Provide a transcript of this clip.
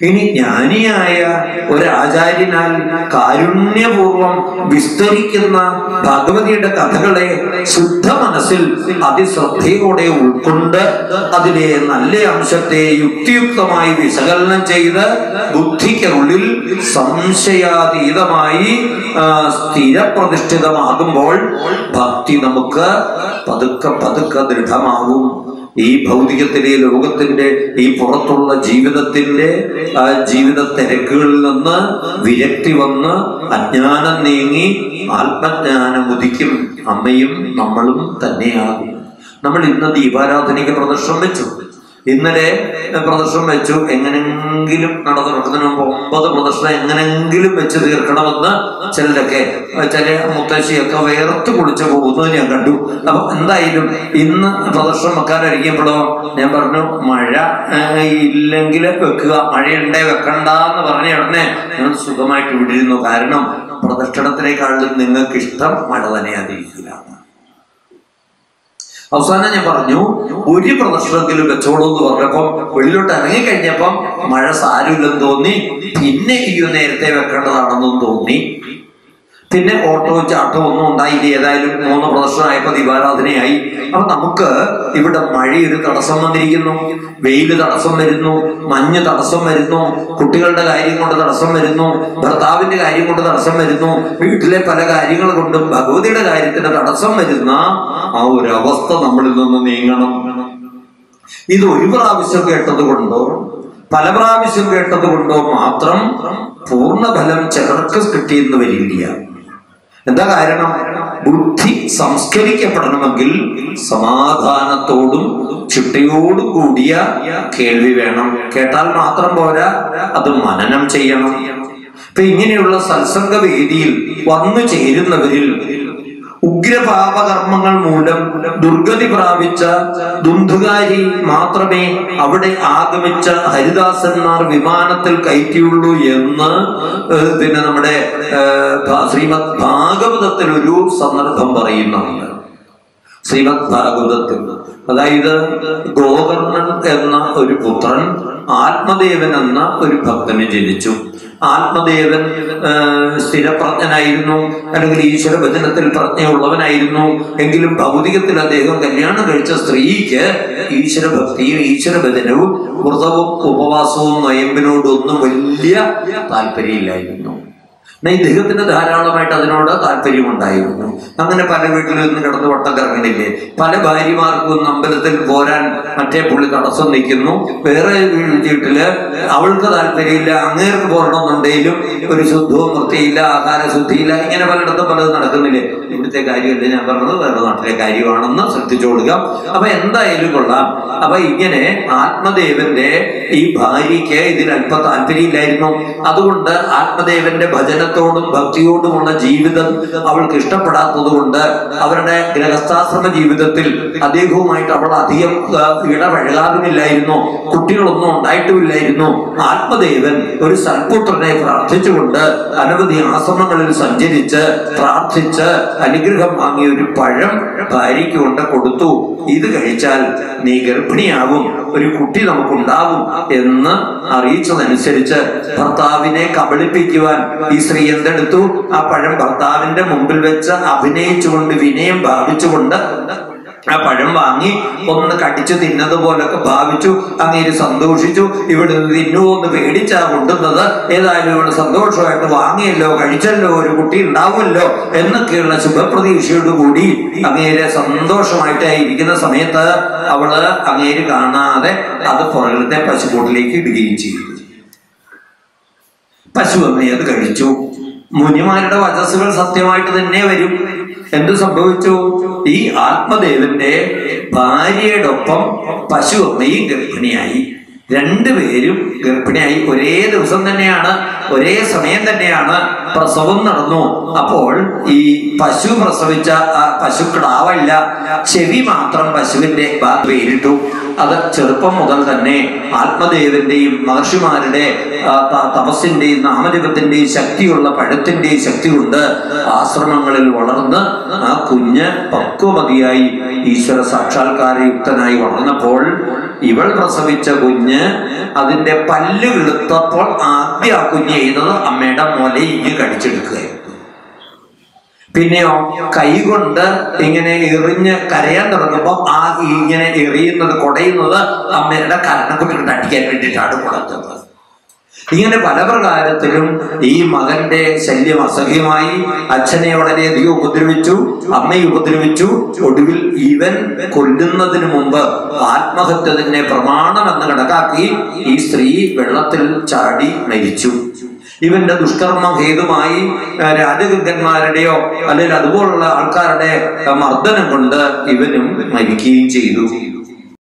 ഇനി ജ്ഞാനിയായ ഒരാചാര്യനാൽ കാരുണ്യപൂർവം വിസ്തരിക്കുന്ന ഭഗവതിയുടെ കഥകളെ ശുദ്ധ മനസ്സിൽ അതിശ്രദ്ധയോടെ ഉൾക്കൊണ്ട് അതിലെ നല്ല അംശത്തെ യുക്തിയുക്തമായി വിശകലനം ചെയ്ത് ബുദ്ധിക്കുള്ളിൽ സംശയാതീതമായി ആ, സ്ഥിരപ്രതിഷ്ഠിതമാകുമ്പോൾ ഭക്തി നമുക്ക് പതുക്കെ പതുക്കെ ദൃഢമാവും ഈ ഭൗതികത്തിലെ ലോകത്തിന്റെ ഈ പുറത്തുള്ള ജീവിതത്തിന്റെ ആ ജീവിത തിരക്കുകളിൽ നിന്ന് വിരക്തി വന്ന് അജ്ഞാനം നീങ്ങി ആത്മജ്ഞാനം ഉദിക്കും അമ്മയും നമ്മളും തന്നെയാകും നമ്മൾ ഇന്ന് ദീപാരാധനയ്ക്ക് പ്രദർശനം വെച്ചു ഇന്നലെ പ്രദർശനം വെച്ചു എങ്ങനെങ്കിലും നടന്നു നടക്കുന്നതിന് മുമ്പ് ഒമ്പത് പ്രദർശനം എങ്ങനെങ്കിലും വെച്ച് തീർക്കണമെന്ന് ചിലരൊക്കെ ചില മുത്തശ്ശിയൊക്കെ വേർത്ത് കുളിച്ച് പോകുന്നത് ഞാൻ കണ്ടു അപ്പൊ എന്തായാലും ഇന്ന് പ്രദർശനം വെക്കാനൊരുങ്ങിയപ്പോഴോ ഞാൻ പറഞ്ഞു മഴ ഏഹ്, ഇല്ലെങ്കിൽ വെക്കുക മഴയുണ്ടേ വെക്കണ്ട എന്ന് പറഞ്ഞ ഉടനെ ഞാൻ സുഖമായിട്ട് വിട്ടിരുന്നു കാരണം പ്രദക്ഷിണത്തിനേക്കാളും നിങ്ങൾക്ക് ഇഷ്ടം മഴ തന്നെയാതിരിക്കലാണ് അവസാനം ഞാൻ പറഞ്ഞു ഒരു പ്രദർശനത്തിലും വെച്ചോളൂ എന്ന് പറഞ്ഞപ്പം വെളിയിലോട്ട് ഇറങ്ങിക്കഴിഞ്ഞപ്പം മഴ സാരമില്ലെന്ന് തോന്നി പിന്നെ ഈ നേരത്തെ വെക്കേണ്ടതാണെന്നും തോന്നി പിന്നെ ഓട്ടവും ചാട്ടവും ഒന്നും ഉണ്ടായില്ല ഏതായാലും മൂന്ന് പ്രദർശനമായപ്പോ ദീപാരാധനയായി അപ്പൊ നമുക്ക് ഇവിടെ മഴയൊരു തടസ്സം വന്നിരിക്കുന്നു വെയില് തടസ്സം വരുന്നു മഞ്ഞ് തടസ്സം വരുന്നു കുട്ടികളുടെ കാര്യം കൊണ്ട് തടസ്സം വരുന്നു ഭർത്താവിന്റെ കാര്യം കൊണ്ട് തടസ്സം വരുന്നു വീട്ടിലെ പല കാര്യങ്ങൾ കൊണ്ടും ഭഗവതിയുടെ കാര്യത്തിന് തടസ്സം വരുന്ന ആ ഒരു അവസ്ഥ നമ്മളിൽ നിന്ന് നീങ്ങണം ഇത് ഒരു പ്രാവശ്യം കേട്ടത് കൊണ്ടോ പല പ്രാവശ്യം കേട്ടത് കൊണ്ടോ മാത്രം പൂർണ്ണഫലം ചിലർക്ക് കിട്ടിയെന്ന് വരില്ല എന്താ കാരണം ബുദ്ധി സംസ്കരിക്കപ്പെടണമെങ്കിൽ സമാധാനത്തോടും ചിട്ടയോടും കൂടിയ കേൾവി വേണം കേട്ടാൽ മാത്രം പോരാ അത് മനനം ചെയ്യണം ഇപ്പൊ ഇങ്ങനെയുള്ള സത്സംഗ വേദിയിൽ വന്നു ചേരുന്നവരിൽ ഉഗ്രപാപകർമ്മങ്ങൾ മൂലം ദുർഗതി പ്രാപിച്ച ദുന്ധുകാരി മാത്രമേ അവിടെ ആഗമിച്ച ഹരിദാസന്മാർ വിമാനത്തിൽ കയറ്റിയുള്ളൂ എന്ന് ഏഹ്, പിന്നെ നമ്മുടെ ഏഹ്, ഭ- ശ്രീമദ് ഭാഗവതത്തിൽ ഒരു സന്ദർഭം പറയുന്നുണ്ട് ശ്രീമദ് ഭാഗവതത്തിൽ അതായത് ഗോകർണൻ എന്ന ഒരു പുത്രൻ ആത്മദേവൻ എന്ന ഒരു ഭക്തന് ജനിച്ചു ആത്മദേവൻ ആ, സ്ഥിരപ്രജ്ഞനായിരുന്നു അല്ലെങ്കിൽ ഈശ്വര ഭജനത്തിൽ പ്രജ്ഞയുള്ളവനായിരുന്നു എങ്കിലും ഭൗതികത്തിൽ അദ്ദേഹം കല്യാണം കഴിച്ച സ്ത്രീക്ക് ഈശ്വര ഭക്തിയും ഈശ്വര ഭജനവും വ്രതവും ഉപവാസവും നയമ്പിനോടും ഒന്നും വലിയ താല്പര്യമില്ലായിരുന്നു എന്നാ ഇദ്ദേഹത്തിന് ധാരാളമായിട്ട് അതിനോട് താല്പര്യമുണ്ടായിരുന്നു അങ്ങനെ പല വീട്ടിൽ നിന്ന് കിടന്ന് വട്ടം കറങ്ങണില്ലേ പല ഭാര്യമാർക്കും അമ്പലത്തിൽ പോരാൻ മറ്റേ പുള്ളി തടസ്സം നിൽക്കുന്നു വേറെ വീട്ടില് അവൾക്ക് താല്പര്യമില്ല അങ്ങേർക്ക് പോരണമെന്നുണ്ടെങ്കിലും ഒരു ശുദ്ധവും വൃത്തിയില്ല ആഹാര ശുദ്ധിയില്ല ഇങ്ങനെ പലയിടത്തും പലതും നടക്കുന്നില്ലേ ഇവിടുത്തെ കാര്യമല്ല ഞാൻ പറഞ്ഞത് വേറെ നാട്ടിലെ കാര്യമാണെന്ന് ശ്രദ്ധിച്ചോളുക അപ്പൊ എന്തായാലും കൊള്ളാം അപ്പൊ ഇങ്ങനെ ആത്മദേവന്റെ ഈ ഭാര്യയ്ക്ക് ഇതിൽ അല്പ താല്പര്യമില്ലായിരുന്നു അതുകൊണ്ട് ആത്മദേവന്റെ ഭജനത്തോടും ഭക്തിയോടുമുള്ള ജീവിതം അവൾക്ക് ഇഷ്ടപ്പെടാത്തത് കൊണ്ട് അവരുടെ ഗൃഹസ്ഥാശ്രമ ജീവിതത്തിൽ അദ്ദേഹവുമായിട്ട് അവൾ അധികം ആ, ഇടപഴകാറുമില്ലായിരുന്നു കുട്ടികളൊന്നും ഉണ്ടായിട്ടുമില്ലായിരുന്നു ആത്മദേവൻ ഒരു സൽപുത്രനെ പ്രാർത്ഥിച്ചുകൊണ്ട് അനവധി ആശ്രമങ്ങളിൽ സഞ്ചരിച്ച് പ്രാർത്ഥിച്ച് അനുഗ്രഹം വാങ്ങിയ ഒരു പഴം ഭാര്യയ്ക്ക് കൊണ്ട് കൊടുത്തു ഇത് കഴിച്ചാൽ നീ ഗർഭിണിയാവും ഒരു കുട്ടി നമുക്കുണ്ടാവും എന്ന് അറിയിച്ചതനുസരിച്ച് ഭർത്താവിനെ കബളിപ്പിക്കുവാൻ ഈ സ്ത്രീ എന്തെടുത്തു ആ പഴം ഭർത്താവിന്റെ മുമ്പിൽ വെച്ച് അഭിനയിച്ചുകൊണ്ട് വിനയം ഭാവിച്ചുകൊണ്ട് ആ പഴം വാങ്ങി ഒന്ന് കടിച്ചു തിന്നത് പോലൊക്കെ ഭാവിച്ചു അങ്ങേര് സന്തോഷിച്ചു ഇവിടെ നിന്ന് തിന്നുവോ എന്ന് പേടിച്ചാ കൊണ്ടുവന്നത് ഏതായാലും ഇവിടെ സന്തോഷമായിട്ട് വാങ്ങിയല്ലോ കഴിച്ചല്ലോ ഒരു കുട്ടി ഉണ്ടാവുമല്ലോ എന്നൊക്കെയുള്ള ശുഭപ്രതീക്ഷയോട് കൂടി അങ്ങേരെ സന്തോഷമായിട്ട് ഇരിക്കുന്ന സമയത്ത് അവള് അങ്ങേര് കാണാതെ അത് പുറകിലത്തെ പശുക്കൂട്ടിലേക്ക് ഇടുകയും ചെയ്തു പശു അമ്മ അത് കഴിച്ചു മുനിമാരുടെ വചസ്സുകൾ സത്യമായിട്ട് തന്നെ വരും എന്ത് സംഭവിച്ചു ഈ ആത്മദേവന്റെ ഭാര്യയുടെ ഒപ്പം പശു അമ്മയും ഗർഭിണിയായി രണ്ടുപേരും ഗർഭിണിയായി ഒരേ ദിവസം തന്നെയാണ് ഒരേ സമയം തന്നെയാണ് പ്രസവം നടന്നു അപ്പോൾ ഈ പശു പ്രസവിച്ച ആ പശുക്കിടാവല്ല ചെവി മാത്രം പശുവിന്റെ ബാ പേരിട്ടു അത് ചെറുപ്പം മുതൽ തന്നെ ആത്മദേവന്റെയും മഹർഷിമാരുടെ ആ, ത- തപസ്സിന്റെയും നാമജപത്തിന്റെയും ശക്തിയുള്ള പഴത്തിന്റെയും ശക്തി കൊണ്ട് ആശ്രമങ്ങളിൽ വളർന്ന് ആ കുഞ്ഞ് പക്വമതിയായി ഈശ്വര സാക്ഷാത്കാരയുക്തനായി വളർന്നപ്പോൾ ഇവൾ പ്രസവിച്ച കുഞ്ഞ് അതിന്റെ പല്ല് വെളുത്തപ്പോൾ ആദ്യം ആ കുഞ്ഞ് ചെയ്യുന്നത് അമ്മയുടെ മുലയിഞ്ഞ് കടിച്ചെടുക്കുകയായിരുന്നു പിന്നെയോ കൈകൊണ്ട് ഇങ്ങനെ എറിഞ്ഞ് കരയാൻ തുടങ്ങുമ്പോൾ ആ ഇങ്ങനെ എറിയുന്നത് കുടയുന്നത് അമ്മയുടെ കരണക്കുട്ടികൾ അടിക്കാൻ വേണ്ടിയിട്ടാണ് കുടഞ്ഞത് ഇങ്ങനെ പല പ്രകാരത്തിലും ഈ മകന്റെ ശല്യം അസഹ്യമായി അച്ഛനെ വളരെയധികം ഉപദ്രവിച്ചു അമ്മയെ ഉപദ്രവിച്ചു ഒടുവിൽ ഇവൻ കൊല്ലുന്നതിന് മുമ്പ് ആത്മഹത്യ തന്നെ പ്രമാണമെന്ന് കണക്കാക്കി ഈ സ്ത്രീ വെള്ളത്തിൽ ചാടി മരിച്ചു ഇവന്റെ ദുഷ്കർമ്മം ഹേതുമായി ഏഹ്, രാജകൃത്യന്മാരുടെയോ അല്ലെങ്കിൽ അതുപോലുള്ള ആൾക്കാരുടെ ഏഹ്, മർദ്ദനം കൊണ്ട് ഇവനും മരിക്കുകയും ചെയ്തു